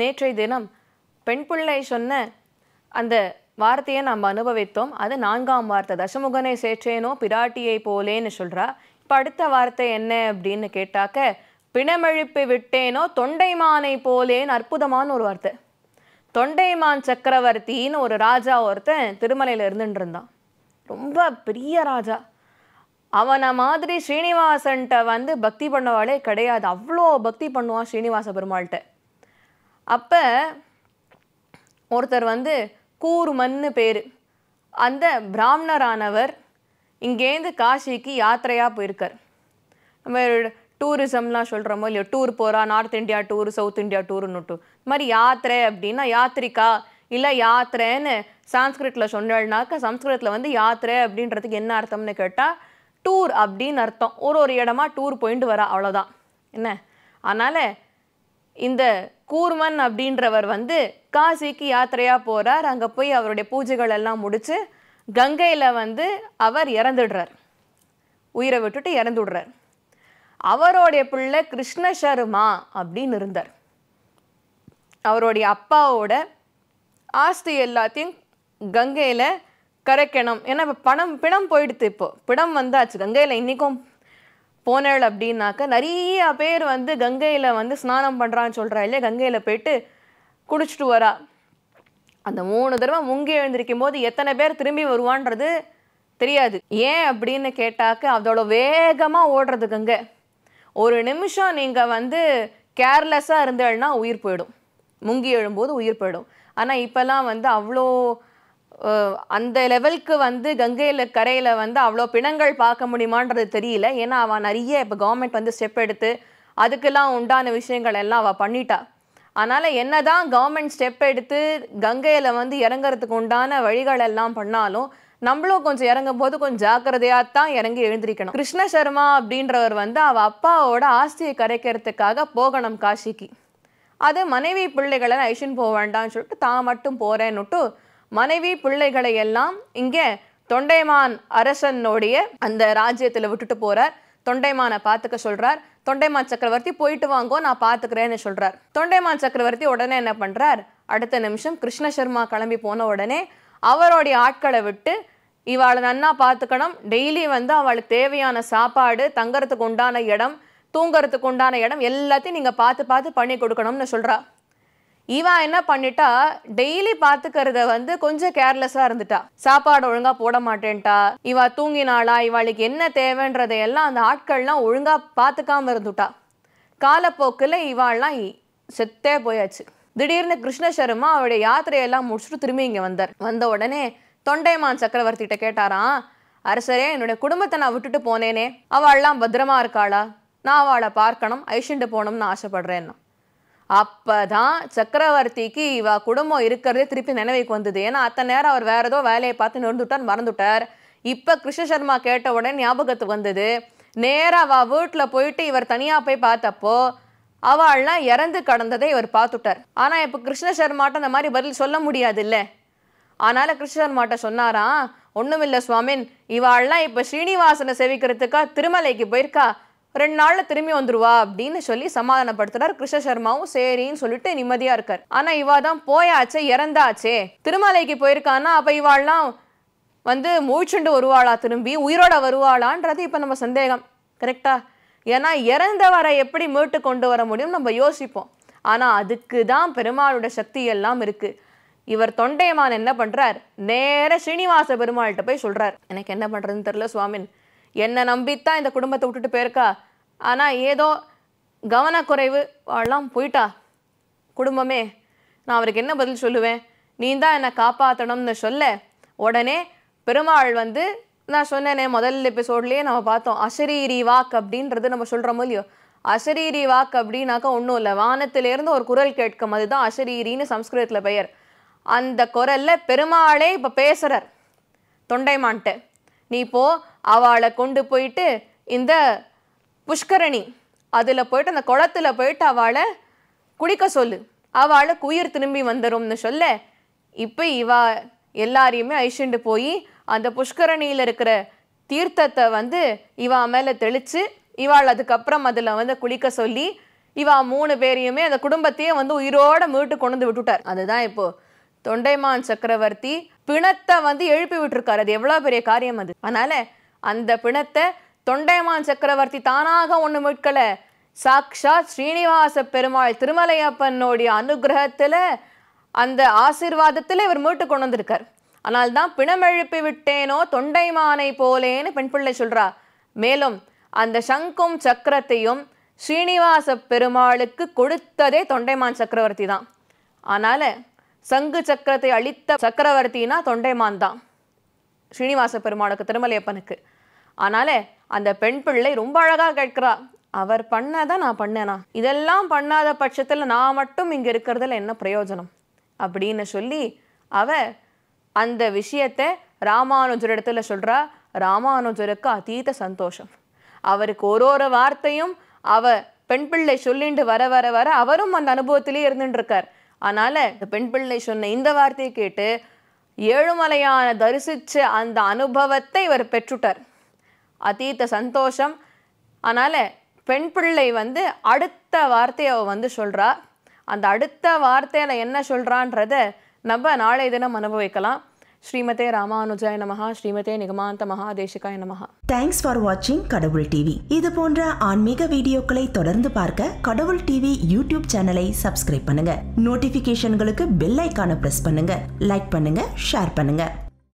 நேற்றைய தினம் பெண் பிள்ளை சொன்ன அந்த வார்த்தையை நாம் அனுபவித்தோம் அது நான்காம் வார்த்தை தசமுகனை சேற்றேனோ பிராட்டியை போலேன்னு சொல்றா இப்போ அடுத்த வார்த்தை என்ன அப்படின்னு கேட்டாக்க பிணமெழுப்பி விட்டேனோ தொண்டைமானை போலேன்னு அற்புதமான ஒரு வார்த்தை தொண்டைமான் சக்கரவர்த்தின்னு ஒரு ராஜா ஒருத்தன் திருமலையில இருந்துட்டு இருந்தான் ரொம்ப பெரிய ராஜா அவனை மாதிரி ஸ்ரீனிவாசன்ட்ட வந்து பக்தி பண்ணவாளே கிடையாது அவ்வளோ பக்தி பண்ணுவான் ஸ்ரீனிவாச பெருமாள்கிட்ட அப்போ ஒருத்தர் வந்து கூர்மன்னு பேர் அந்த பிராமணரானவர் இங்கேருந்து காசிக்கு யாத்திரையாக போயிருக்கார் நம்ம டூரிசம்லாம் சொல்கிறோமோ இல்லையோ டூர் போகிறா north India tour south India டூர்னுட்டு இது மாதிரி யாத்திரை அப்படின்னா யாத்திரிக்கா இல்லை யாத்திரைன்னு சான்ஸ்கிரிட்டில் சொன்னாள்னாக்க சம்ஸ்கிருதத்தில் வந்து யாத்திரை அப்படின்றதுக்கு என்ன அர்த்தம்னு கேட்டால் டூர் அப்படின்னு அர்த்தம் ஒரு ஒரு இடமா டூர் போயிட்டு வரா அவ்வளோதான் என்ன அதனால் இந்த கூர்மன் அப்படின்றவர் வந்து காசிக்கு யாத்திரையாக போகிறார் அங்கே போய் அவருடைய பூஜைகள் எல்லாம் முடித்து கங்கையில் வந்து அவர் இறந்துடுறார் உயிரை விட்டுட்டு இறந்துடுறார் அவருடைய பிள்ளை கிருஷ்ண சர்மா அப்படின்னு இருந்தார் அவருடைய அப்பாவோட ஆஸ்தி எல்லாத்தையும் கங்கையில் கரைக்கணும் ஏன்னா இப்போ பணம் பிணம் போயிடுத்து இப்போ பிணம் வந்தாச்சு கங்கையில் இன்றைக்கும் போனேள் அப்படின்னாக்க நிறைய பேர் வந்து கங்கையில் வந்து ஸ்நானம் பண்ணுறான்னு சொல்கிறா இல்லையா கங்கையில் போயிட்டு குடிச்சிட்டு வரா அந்த மூணு தடவை முங்கி எழுந்திருக்கும் போது எத்தனை பேர் திரும்பி வருவான்றது தெரியாது ஏன் அப்படின்னு கேட்டாக்க அதோட வேகமாக ஓடுறது கங்கை ஒரு நிமிஷம் நீங்கள் வந்து கேர்லெஸ்ஸாக இருந்தேன்னா உயிர் போயிடும் முங்கி எழும்போது உயிர் போயிடும் ஆனால் இப்போல்லாம் வந்து அவ்வளோ அஹ், அந்த லெவலுக்கு வந்து கங்கையில் கரையில் வந்து அவ்வளோ பிணங்கள் பார்க்க முடியுமான்றது தெரியல ஏன்னா அவள் நிறைய இப்போ கவர்மெண்ட் வந்து ஸ்டெப் எடுத்து அதுக்கெல்லாம் உண்டான விஷயங்கள் எல்லாம் அவள் பண்ணிட்டா அதனால் என்னதான் கவர்மெண்ட் ஸ்டெப் எடுத்து கங்கையில் வந்து இறங்குறதுக்கு உண்டான வழிகள் எல்லாம் பண்ணாலும் நம்மளும் கொஞ்சம் இறங்கும் போது கொஞ்சம் ஜாக்கிரதையாக தான் இறங்கி எழுந்திருக்கணும் கிருஷ்ண சர்மா அப்படின்றவர் வந்து அவள் அப்பாவோட ஆஸ்தியை கரைக்கிறதுக்காக போகணும் காசிக்கு அது மனைவி பிள்ளைகளை ஐஷன் போக வேண்டாம்னு சொல்லிட்டு தான் மட்டும் போறேன்னுட்டு மனைவி பிள்ளைகளை எல்லாம் இங்கே தொண்டைமான் அரசனுடைய அந்த ராஜ்யத்தில் விட்டுட்டு போறார் தொண்டைமானை பார்த்துக்க சொல்றார் தொண்டைமான் சக்கரவர்த்தி போயிட்டு வாங்கோ நான் பார்த்துக்கிறேன்னு சொல்றார் தொண்டைமான் சக்கரவர்த்தி உடனே என்ன பண்றார் அடுத்த நிமிஷம் கிருஷ்ண சர்மா கிளம்பி போன உடனே அவருடைய ஆட்களை விட்டு இவாளை நன்னா பார்த்துக்கணும் டெய்லி வந்து அவளுக்கு தேவையான சாப்பாடு தங்கறதுக்கு உண்டான இடம் தூங்கறதுக்கு உண்டான இடம் எல்லாத்தையும் நீங்க பார்த்து பார்த்து பண்ணி கொடுக்கணும்னு சொல்றா இவா என்ன பண்ணிட்டா டெய்லி பாத்துக்கிறத வந்து கொஞ்சம் கேர்லெஸ்ஸா இருந்துட்டா சாப்பாடு ஒழுங்கா போட மாட்டேன்ட்டா இவா தூங்கினாளா இவாளுக்கு என்ன தேவைன்றதையெல்லாம் அந்த ஆட்கள்லாம் ஒழுங்கா பாத்துக்காம இருந்துட்டா காலப்போக்கில் இவாள்லாம் இ- செத்தே போயாச்சு திடீர்னு கிருஷ்ண சர்மா அவருடைய யாத்திரையெல்லாம் முடிச்சுட்டு திரும்பி இங்க வந்தார் வந்த உடனே தொண்டைமான் சக்கரவர்த்திகிட்ட கேட்டாராம் அரசரே என்னுடைய குடும்பத்தை நான் விட்டுட்டு போனேனே அவள்லாம் பத்திரமா இருக்காளா நான் அவளை பார்க்கணும் ஐஷண்டு போகணும்னு ஆசைப்படுறேன்னா அப்பதான் சக்கரவர்த்திக்கு இவ குடும்பம் இருக்கிறதே திருப்பி நினைவுக்கு வந்தது ஏன்னா அத்தனை நேரம் அவர் வேற ஏதோ வேலையை பார்த்து நிறந்துட்டார் மறந்துட்டார் இப்ப கிருஷ்ண சர்மா கேட்ட உடனே ஞாபகத்துக்கு வந்தது நேரா அவ வீட்டுல போயிட்டு இவர் தனியா போய் பார்த்தப்போ அவள்லாம் இறந்து கடந்ததை இவர் பார்த்துட்டார் ஆனா இப்ப கிருஷ்ண சர்மாட்ட அந்த மாதிரி பதில் சொல்ல முடியாது இல்ல அதனால கிருஷ்ண சர்மாட்ட சொன்னாராம் ஒண்ணுமில்ல சுவாமின் இவாள்லாம் இப்ப ஸ்ரீனிவாசனை சேவிக்கிறதுக்கா திருமலைக்கு போயிருக்கா ரெண்டு நாள்ல திரும்பி வந்துருவா அப்படின்னு சொல்லி சமாதானப்படுத்துறார் கிருஷ்ண சர்மாவும் சரின்னு சொல்லிட்டு நிம்மதியா இருக்கார் ஆனா இவா தான் போயாச்சே இறந்தாச்சே திருமலைக்கு போயிருக்கான்னா அப்ப இவாள்லாம் வந்து மூச்சுண்டு வருவாளா திரும்பி உயிரோட வருவாளான்றது இப்போ நம்ம சந்தேகம் கரெக்டா ஏன்னா இறந்தவரை எப்படி மீட்டு கொண்டு வர முடியும் நம்ம யோசிப்போம் ஆனா அதுக்கு தான் பெருமாளோட சக்தி எல்லாம் இருக்கு இவர் தொண்டைமான் என்ன பண்றார் நேர ஸ்ரீனிவாச பெருமாள்கிட்ட போய் சொல்றார் எனக்கு என்ன பண்றதுன்னு தெரியல சுவாமின் என்னை நம்பித்தான் இந்த குடும்பத்தை விட்டுட்டு போயிருக்கா ஆனா ஏதோ கவனக்குறைவு அவள்லாம் போயிட்டா குடும்பமே நான் அவருக்கு என்ன பதில் சொல்லுவேன் நீ தான் என்னை காப்பாற்றணும்னு சொல்ல உடனே பெருமாள் வந்து நான் சொன்னேனே முதல் எபிசோட்லேயே நம்ம பார்த்தோம் அசரீரி வாக் அப்படின்றது நம்ம சொல்கிறோமோ இல்லையோ அசரீரி வாக் அப்படின்னாக்கா ஒன்றும் இல்லை வானத்திலேருந்து ஒரு குரல் கேட்கும் அதுதான் அசரீரின்னு சம்ஸ்கிருதத்தில் பெயர் அந்த குரல்ல பெருமாளே இப்போ பேசுகிறார் தொண்டைமான்ட்ட நீ போ அவளை கொண்டு போயிட்டு இந்த புஷ்கரணி அதில் போயிட்டு அந்த குளத்துல போயிட்டு அவளை குடிக்க சொல்லு அவளுக்கு உயிர் திரும்பி வந்துரும்னு சொல்ல இப்போ இவ எல்லாரையுமே ஐஷண்டு போய் அந்த புஷ்கரணியில் இருக்கிற தீர்த்தத்தை வந்து இவ மேலே தெளித்து இவாள் அதுக்கப்புறம் அதில் வந்து குளிக்க சொல்லி இவா மூணு பேரையுமே அந்த குடும்பத்தையே வந்து உயிரோட மீட்டு கொண்டு வந்து விட்டுட்டார் அதுதான் இப்போ தொண்டைமான் சக்கரவர்த்தி பிணத்தை வந்து எழுப்பி விட்டுருக்காரு அது எவ்வளவு பெரிய காரியம் அது அதனால அந்த பிணத்தை தொண்டைமான் சக்கரவர்த்தி தானாக ஒண்ணு மீட்கல சாக்ஷாத் ஸ்ரீனிவாச பெருமாள் திருமலையப்பனுடைய அனுகிரகத்துல அந்த ஆசீர்வாதத்துல இவர் மீட்டு கொண்டு வந்திருக்கார் ஆனால் தான் பிணம் எழுப்பி விட்டேனோ தொண்டைமானை போலேன்னு பெண் பிள்ளை சொல்றா மேலும் அந்த சங்கும் சக்கரத்தையும் ஸ்ரீனிவாச பெருமாளுக்கு கொடுத்ததே தொண்டைமான் சக்கரவர்த்தி தான் அதனால சங்கு சக்கரத்தை அளித்த சக்கரவர்த்தினா தொண்டைமான் தான் ஸ்ரீனிவாச பெருமாளுக்கு திருமலையப்பனுக்கு அதனால அந்த பெண் பிள்ளை ரொம்ப அழகா கேட்கிறா அவர் பண்ணதை நான் பண்ணேனா இதெல்லாம் பண்ணாத பட்சத்துல நான் மட்டும் இங்க இருக்கிறதுல என்ன பிரயோஜனம் அப்படின்னு சொல்லி அவ அந்த விஷயத்தை ராமானுஜர் இடத்துல சொல்றா ராமானுஜருக்கு அதீத சந்தோஷம் அவருக்கு ஒரு ஒரு வார்த்தையும் அவ பெண் பிள்ளை சொல்லிண்டு வர வர வர அவரும் அந்த அனுபவத்திலேயே இருந்துட்டு இருக்கார் அதனால இந்த பெண் பிள்ளை சொன்ன இந்த வார்த்தையை கேட்டு ஏழுமலையான தரிசிச்ச அந்த அனுபவத்தை இவர் பெற்றுட்டார் அதீத சந்தோஷம் அதனால பெண் பிள்ளை வந்து அடுத்த வார்த்தையை அவ வந்து சொல்றா அந்த அடுத்த வார்த்தையில என்ன சொல்றான்றத நம்ம நாளை தினம் அனுபவிக்கலாம் ஸ்ரீமதே ராமானுஜாய நமஹா ஸ்ரீமதே நிகமாந்த மகாதேசிகாய நமஹா தேங்க்ஸ் ஃபார் வாட்சிங் கடவுள் டிவி இது போன்ற ஆன்மீக வீடியோக்களை தொடர்ந்து பார்க்க கடவுள் டிவி யூடியூப் சேனலை சப்ஸ்கிரைப் பண்ணுங்க நோட்டிபிகேஷன்களுக்கு பெல் ஐக்கானை பிரஸ் பண்ணுங்க லைக் பண்ணுங்க ஷேர் பண்ணுங்க